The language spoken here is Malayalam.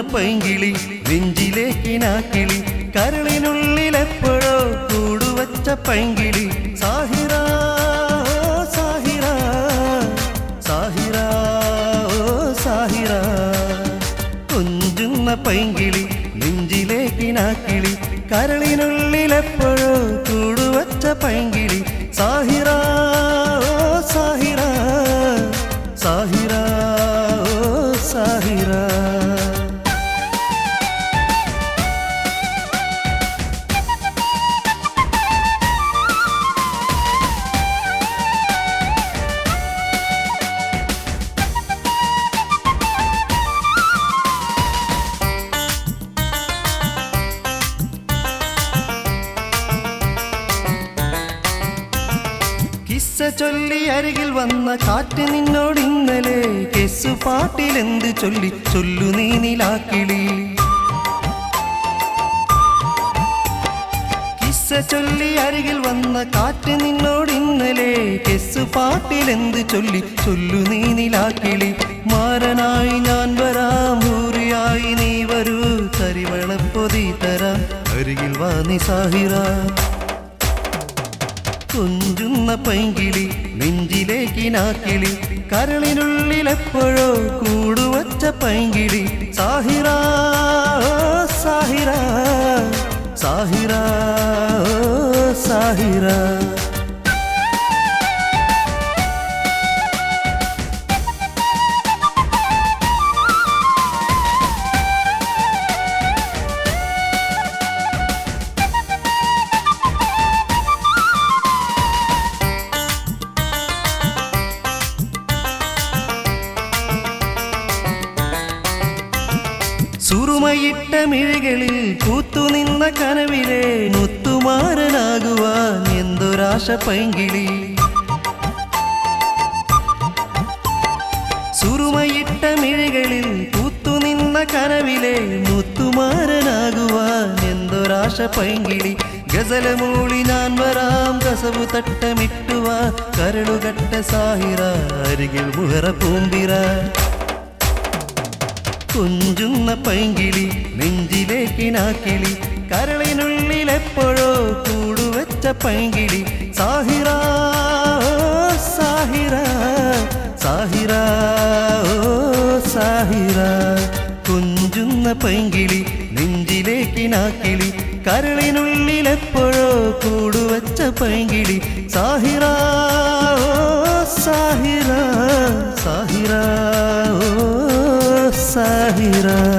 പൈങ്കിളി നെഞ്ചിലേക്കിനാക്കിളി കരളിനുള്ളിലെപ്പോഴോ കൂടുവച്ച പൈങ്കിളി സാഹിറ ഓ സാഹിറ സാഹിറ ഓ സാഹിറ കൊഞ്ചുന്ന പൈങ്കിളി നെഞ്ചിലേക്കിനാക്കിളി കരളിനുള്ളിലെപ്പോഴോ കൂടുവച്ച പൈങ്കിളി സാഹിറ ഓ സാഹിറ സാഹിറ ഓ സാഹിറ കിസ്സ ചൊല്ലി അരികിൽ വന്ന കാറ്റ് നിന്നോട് ഇന്നലെ കെസ് പാട്ടിലെന്ത് ചൊല്ലി ചൊല്ലു നീ നിലാക്കിളി കിസ്സ ചൊല്ലി അരികിൽ വന്ന കാറ്റ് നിന്നോട് ഇന്നലെ കെസ് പാട്ടിലെന്ത് ചൊല്ലി ചൊല്ലു നീ നിലാക്കിളി മാരനായി ഞാൻ വരാം ഹൂറിയായി നീ വരൂ തരിവളപ്പൊതി തരാം അരികിൽ വാ നീ സാഹിറ കൊഞ്ചുന്ന പൈങ്കിളി നെഞ്ചിലേക്കിനാക്കിളി കരളിനുള്ളിലെപ്പോഴോ കൂടുവച്ച പൈങ്കിളി സാഹിറ ഓ സാഹിറ സാഹിറ ഓ സാഹിറ സുറുമയിട്ട മിഴികളിൽ കൂത്തുനിന്ന കനവിലെ മുത്തുമാരനാകുവാൻ എന്തൊരാശ പൈങ്കിളി സുറുമയിട്ട മിഴികളിൽ കൂത്തുനിന്ന കനവിലെ മുത്തുമാരനാകുവാൻ എന്തൊരാശ പൈങ്കിളി ഗസലമൂളി ഞാൻ വരാം കസവു തട്ടമിട്ടുവാ കരളുകട്ട സാഹിറ അരികിൽ മുഹറ പൂമ്പിറ കൊഞ്ചുന്ന പൈങ്കിളി നെഞ്ചിലേക്കിനാക്കിളി കരളിനുള്ളിലെപ്പോഴോ കൂടുവച്ച പൈങ്കിളി സാഹിറ ഓ സാഹിറ സാഹിറ ഓ സാഹിറ കൊഞ്ചുന്ന പൈങ്കിളി നെഞ്ചിലേക്കിനാക്കിളി കരളിനുള്ളിലെപ്പോഴോ കൂടുവച്ച പൈങ്കിളി സാഹിറ ഓ സാഹിറ സാഹിറ ഓ സാഹിറ